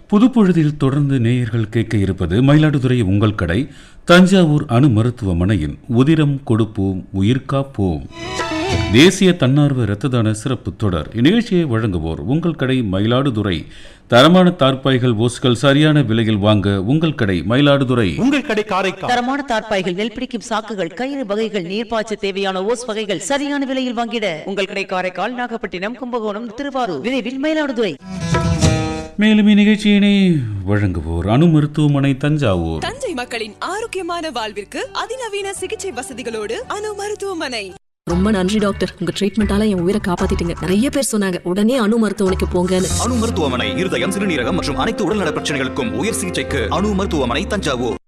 புதுப்பொழுதில் தொடர்ந்து நேயர்கள் கேட்க இருப்பது மயிலாடுதுறை உங்கள் கடை தஞ்சாவூர் அணு மருத்துவமனையின் உதிரம் கொடுப்போம் உயிர் காப்போம் தேசிய தன்னார்வ இரத்த தான சிறப்பு தொடர் இந்நிகழ்ச்சியை வழங்குவோர் உங்கள் கடை மயிலாடுதுறை தரமான தார்ப்பாய்கள் ஓஸ்கள் சரியான விலையில் வாங்க உங்கள் கடை மயிலாடுதுறை உங்கள் கடை காரைக்கால் தரமான தார்ப்பாய்கள் நெல் பிடிக்கும் சாக்குகள் கயிறு வகைகள் நீர்ப்பாய்ச்ச தேவையான ஓஸ் வகைகள் சரியான விலையில் வாங்கிட உங்கள் கடை காரைக்கால் நாகப்பட்டினம் கும்பகோணம் திருவாரூர் விரைவில் மயிலாடுதுறை மேலும் இந்நிகழ்ச்சியினை வழங்குவோர் அணு மருத்துவமனை தஞ்சாவூர் தஞ்சை மக்களின் ஆரோக்கியமான வாழ்விற்கு அதிநவீன சிகிச்சை வசதிகளோடு அணு மருத்துவமனை ரொம்ப நன்றி டாக்டர் உங்க ட்ரீட்மெண்டால என் உயிரை காப்பாத்திட்டீங்க நிறைய பேர் சொன்னாங்க உடனே அணு மருத்துவமனைக்கு போங்கன்னு அணு மருத்துவமனை இருதயம் சிறுநீரகம் மற்றும் அனைத்து உடல்நல பிரச்சனைகளுக்கும் உயர் சிகிச்சைக்கு அணு மருத்துவமனை தஞ்சாவூர்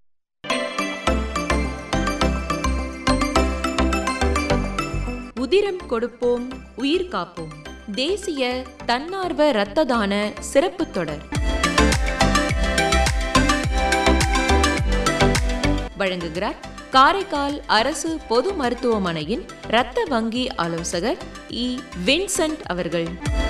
உதிரம் கொடுப்போம் உயிர் காப்போம் தேசிய தன்னார்வ இரத்த தான சிறப்பு தொடர் வழங்குகிறார் காரைக்கால் அரசு பொது மருத்துவமனையின் இரத்த வங்கி ஆலோசகர் இ வின்சென்ட் அவர்கள்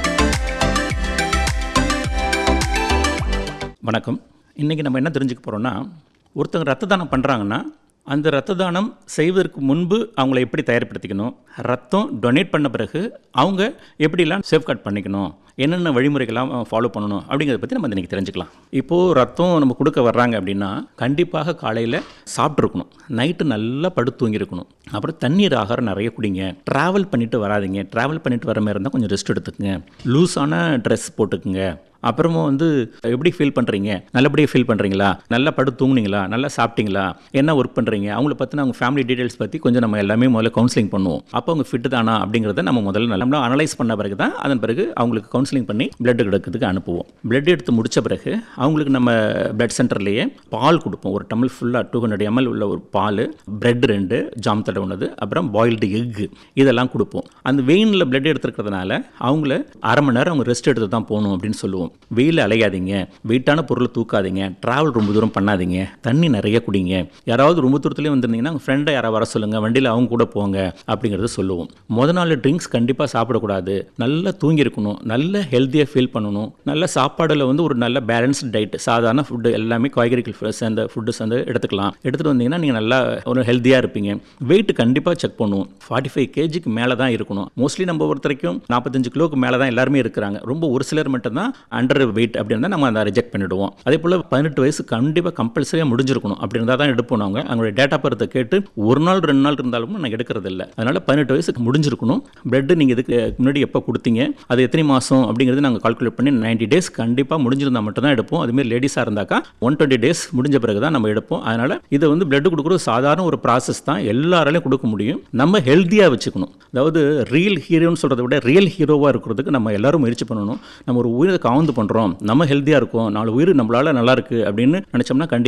வணக்கம் இன்றைக்கி நம்ம என்ன தெரிஞ்சுக்க போகிறோம்னா ஒருத்தங்க ரத்த தானம் பண்ணுறாங்கன்னா அந்த ரத்த தானம் செய்வதற்கு முன்பு அவங்கள எப்படி தயார்படுத்திக்கணும் ரத்தம் டொனேட் பண்ண பிறகு அவங்க எப்படிலாம் சேஃப்கார்ட் பண்ணிக்கணும் என்னென்ன வழிமுறைகள்லாம் ஃபாலோ பண்ணணும் அப்படிங்கிறத பற்றி நம்ம இன்றைக்கி தெரிஞ்சுக்கலாம் இப்போது ரத்தம் நம்ம கொடுக்க வர்றாங்க அப்படின்னா கண்டிப்பாக காலையில் சாப்பிட்ருக்கணும் நைட்டு நல்லா படுத்து தூங்கியிருக்கணும் அப்புறம் தண்ணீர் ஆகாரம் நிறைய குடிங்க ட்ராவல் பண்ணிட்டு வராதீங்க ட்ராவல் பண்ணிட்டு வர மாதிரி இருந்தால் கொஞ்சம் ரெஸ்ட் எடுத்துக்கங்க லூஸான ட்ரெஸ் போட்டுக்குங்க அப்புறமா வந்து எப்படி ஃபீல் பண்ணுறீங்க நல்லபடியாக ஃபீல் பண்ணுறீங்களா நல்லா படுத்து தூங்குனீங்களா நல்லா சாப்பிட்டீங்களா என்ன ஒர்க் பண்ணுறீங்க அவங்கள பற்றின அவங்க ஃபேமிலி டீடைல்ஸ் பற்றி கொஞ்சம் நம்ம எல்லாமே முதல்ல கவுன்சிலிங் பண்ணுவோம் அப்போ அவங்க ஃபிட் தானா அப்படிங்கிறத நம்ம முதல்ல நல்லா அனலைஸ் பண்ண பிறகு தான் அதன் பிறகு அவங்களுக்கு கவுன்சிலிங் பண்ணி பிளட் எடுக்கிறதுக்கு அனுப்புவோம் பிளட் எடுத்து முடிச்ச பிறகு அவங்களுக்கு நம்ம பிளட் சென்டர்லேயே பால் கொடுப்போம் ஒரு டம்ளர் ஃபுல்லாக டூ ஹண்ட்ரட் எம்எல் உள்ள ஒரு பால் பிரெட் ரெண்டு ஜாம் தடவுனது அப்புறம் பாயில்டு எக் இதெல்லாம் கொடுப்போம் அந்த வெயினில் பிளட் எடுத்துருக்கிறதுனால அவங்கள அரை மணி நேரம் அவங்க ரெஸ்ட் எடுத்து தான் போகணும் அப்படின்னு சொல்லுவோம் வெயில் அலையாதீங்க வெயிட்டான பொருளை தூக்காதீங்க ட்ராவல் ரொம்ப தூரம் பண்ணாதீங்க தண்ணி நிறைய குடிங்க யாராவது ரொம்ப தூரத்துலேயே வந்திருந்தீங்கன்னா உங்கள் ஃப்ரெண்டை யாராவது வர சொல்லுங்கள் வண்டியில் அவங்க கூட போங்க அப்படிங்கிறத சொல்லுவோம் முத நாள் ட்ரிங்க்ஸ் கண்டிப்பாக சாப்பிடக்கூடாது நல்லா தூங்கியிருக்கணும் நல்ல ஹெல்த்தியாக ஃபீல் பண்ணணும் நல்ல சாப்பாடில் வந்து ஒரு நல்ல பேலன்ஸ்டு டயட் சாதாரண ஃபுட்டு எல்லாமே காய்கறிகள் fr- சேர்ந்த ஃபுட்டு சேர்ந்து எடுத்துக்கலாம் எடுத்துகிட்டு வந்தீங்கன்னா நீங்கள் நல்லா ஒரு ஹெல்த்தியாக இருப்பீங்க வெயிட் கண்டிப்பாக செக் பண்ணுவோம் ஃபார்ட்டி ஃபைவ் கேஜிக்கு மேலே தான் இருக்கணும் மோஸ்ட்லி நம்ம பொறுத்த வரைக்கும் நாற்பத்தஞ்சு கிலோக்கு மேலே தான் எல்லாருமே இருக்கிறாங்க ரொம்ப ஒரு சிலர் மட்டும்தான் அண்டர் வெயிட் அப்படின்னு தான் நம்ம அதை ரிஜெக்ட் பண்ணிடுவோம் அதே போல் பதினெட்டு வயசு கண்டிப்பாக கம்பல்சரியாக முடிஞ்சிருக்கணும் அப்படி இருந்தால் தான் எடுப்போம் நாங்கள் அவங்களுடைய டேட்டா பரத்தை கேட்டு ஒரு நாள் ரெண்டு நாள் இருந்தாலும் நான் எடுக்கிறது இல்லை அதனால் பதினெட்டு வயசுக்கு முடிஞ்சிருக்கணும் பிளட் நீங்கள் இதுக்கு முன்னாடி எப்போ கொடுத்தீங்க அது எத்தனை மாதம் அப்படிங்கிறது நாங்கள் கால்குலேட் பண்ணி 90 டேஸ் கண்டிப்பாக முடிஞ்சிருந்தா மட்டும் தான் எடுப்போம் அதுமாரி லேடிஸாக இருந்தாக்கா ஒன் டுவெண்ட்டி டேஸ் முடிஞ்ச பிறகு தான் நம்ம எடுப்போம் அதனால் இதை வந்து பிளட் கொடுக்குறது சாதாரண ஒரு ப்ராசஸ் தான் எல்லாராலையும் கொடுக்க முடியும் நம்ம ஹெல்த்தியாக வச்சுக்கணும் அதாவது ரியல் ஹீரோன்னு சொல்கிறத விட ரியல் ஹீரோவாக இருக்கிறதுக்கு நம்ம எல்லாரும் முயற்சி பண்ணணும் நம்ம ஒரு உயிரை காவந்து பண்ணுறோம் நம்ம ஹெல்த்தியாக இருக்கோம் நாலு உயிர் நம்மளால நல்லா இருக்கு அப்படின்னு நினச்சோம்னா கண்டிப்பாக